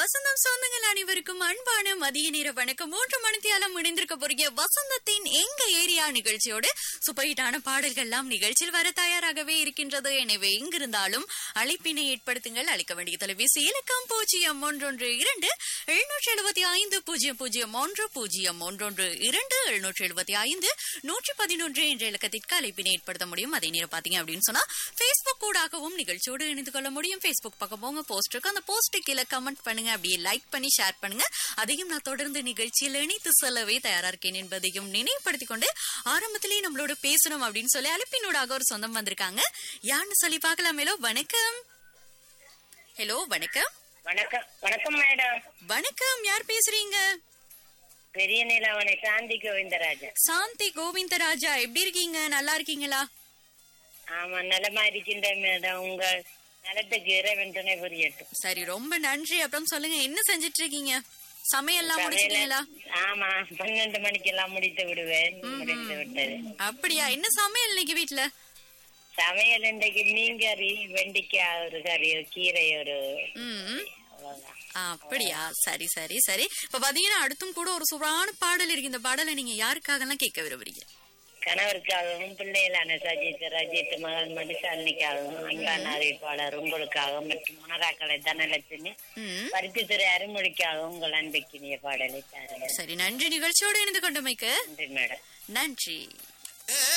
வசந்தம் சொந்தங்கள் அனைவருக்கும் அன்பான மதிய நேர வணக்கம் மூன்று மணித்தியாலம் இணைந்திருக்க போறீங்க வசந்தத்தின் எங்க ஏரியா நிகழ்ச்சியோடு சுப்பையிட்டான பாடல்கள் எல்லாம் நிகழ்ச்சியில் வர தயாராகவே இருக்கின்றது எனவே எங்கிருந்தாலும் அழைப்பினை ஏற்படுத்துங்கள் அளிக்க வேண்டிய தொலைபேசி இலக்கம் பூஜ்ஜியம் ஒன்றொன்று இரண்டு எழுநூற்றி எழுபத்தி ஐந்து பூஜ்ஜியம் பூஜ்ஜியம் ஒன்று பூஜ்ஜியம் ஒன்றொன்று இரண்டு எழுநூற்றி எழுபத்தி ஐந்து நூற்றி பதினொன்று என்ற இலக்கத்திற்கு அழைப்பினை ஏற்படுத்த முடியும் அதே நேரம் பாத்தீங்க அப்படின்னு சொன்னா பேஸ்புக் கூடாகவும் நிகழ்ச்சியோடு இணைந்து கொள்ள முடியும் பேஸ்புக் பக்கம் போங்க போஸ்ட் இருக்கு அந்த போஸ்ட் கீழே கமெண்ட் பண்ணுங்க அப்படியே லைக் பண்ணி ஷேர் பண்ணுங்க அதையும் நான் தொடர்ந்து நிகழ்ச்சியில் இணைத்து செல்லவே தயாரா இருக்கேன் என்பதையும் நினைவுபடுத்திக் கொண்டு ஆரம்பத்திலேயே நம்மளோட பேசணும் அப்படின்னு சொல்லி அழைப்பினூடாக ஒரு சொந்தம் வந்திருக்காங்க யாருன்னு சொல்லி பார்க்கலாம் ஹலோ வணக்கம் ஹலோ வணக்கம் வணக்கம் வணக்கம் மேடம் வணக்கம் யார் பேசுறீங்க பெரிய நிலவனை சாந்தி கோவிந்தராஜன் சாந்தி கோவிந்தராஜா எப்படி இருக்கீங்க நல்லா இருக்கீங்களா ஆமா நலமா இருக்கின்றேன் மேடம் உங்க நலத்துக்கு இறைவன் துணை புரியட்டும் சரி ரொம்ப நன்றி அப்புறம் சொல்லுங்க என்ன செஞ்சிட்டு இருக்கீங்க சமையல்லாம் முடிச்சிட்டீங்களா ஆமா பன்னெண்டு மணிக்கு எல்லாம் முடித்து விடுவேன் முடித்து விட்டது அப்படியா என்ன சமையல் இன்னைக்கு வீட்ல சமையல் இன்றைக்கு மீன் கறி வெண்டிக்காய் ஒரு கறி ஒரு கீரை ஒரு ம் அவ்வளவுதான். அப்படியா சரி சரி சரி இப்ப பாத்தீங்கன்னா அடுத்தும் கூட ஒரு சூப்பரான பாடல் இருக்கு இந்த பாடலை நீங்க யாருக்காகலாம் கேட்க விரும்புறீங்க கணவருக்காகவும் பிள்ளைகளான சஜித் ரஜித் மகள் மடிசாலினிக்காகவும் அன்பான அறிவிப்பாளர் உங்களுக்காகவும் மற்றும் மனராக்களை தனலட்சுமி ம் பருத்தித்துறை அருமொழிக்காக உங்கள் அன்பைக்கினிய பாடலை தாருங்கள் சரி நன்றி நிகழ்ச்சியோடு இணைந்து கொண்டமைக்கு நன்றி மேடம் நன்றி